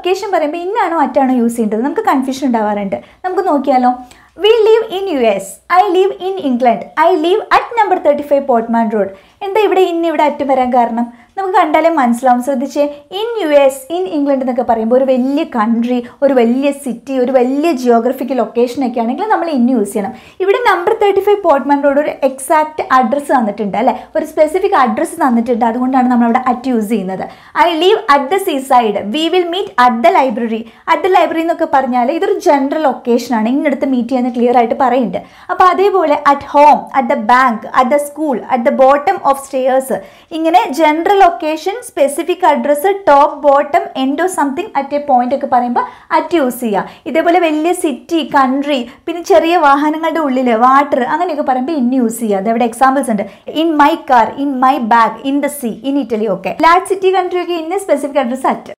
location പറയുമ്പോൾ ഇന്നാണോ അറ്റാണോ use ചെയ്യേണ്ടത് നമുക്ക് കൺഫ്യൂഷൻ ഉണ്ടാവാറുണ്ട് നമുക്ക് നോക്കിയാലോ we live in U S I live in England I live at number thirty five Portman road എന്താ ഇവിടെ ഇന്ന് ഇവിടെ അറ്റം വരാൻ കാരണം നമുക്ക് കണ്ടാലേ മനസ്സിലാവും ശ്രദ്ധിച്ചേ in U S in England എന്നൊക്കെ പറയുമ്പോൾ ഒരു വലിയ കൺട്രി ഒരു വലിയ സിറ്റി ഒരു വലിയ ജിയോഗ്രഫിക്കൽ ലൊക്കേഷൻ ഒക്കെ ആണെങ്കിൽ നമ്മൾ ഇൻ യൂസ് ചെയ്യണം ഇവിടെ number thirty five Portman road ഒരു എക്സാക്ട് അഡ്രസ്സ് തന്നിട്ടുണ്ട് അല്ലേ ഒരു സ്പെസിഫിക് അഡ്രസ്സ് തന്നിട്ടുണ്ട് അതുകൊണ്ടാണ് നമ്മൾ അവിടെ അറ്റ് യൂസ് ചെയ്യുന്നത് I live at the sea side we will meet at the library at the library എന്നൊക്കെ പറഞ്ഞാൽ ഇതൊരു ജനറൽ ലൊക്കേഷൻ ആണ് ഇന്നടുത്ത് മീറ്റ് ചെയ്യാന്ന് ക്ലിയർ ആയിട്ട് പറയുന്നുണ്ട് അപ്പോൾ അതേപോലെ at home at the bank at the school at the bottom of stairs ഇങ്ങനെ general location specific address top bottom end or something at a point ഒക്കെ പറയുമ്പോൾ അറ്റ് യൂസ് ചെയ്യുക ഇതേപോലെ വലിയ സിറ്റി കൺട്രി പിന്നെ ചെറിയ വാഹനങ്ങളുടെ ഉള്ളിൽ വാട്ടർ അങ്ങനെയൊക്കെ പറയുമ്പോൾ ഇൻ യൂസ് ചെയ്യുക അതവിടെ എക്സാമ്പിൾസ് ഉണ്ട് in my car in my bag in the sea in Italy ഒക്കെ ലാർജ് സിറ്റി കൺട്രി ഒക്കെ ഇന്ന സ്പെസിഫിക് അഡ്രസ്സ് അറ്റ്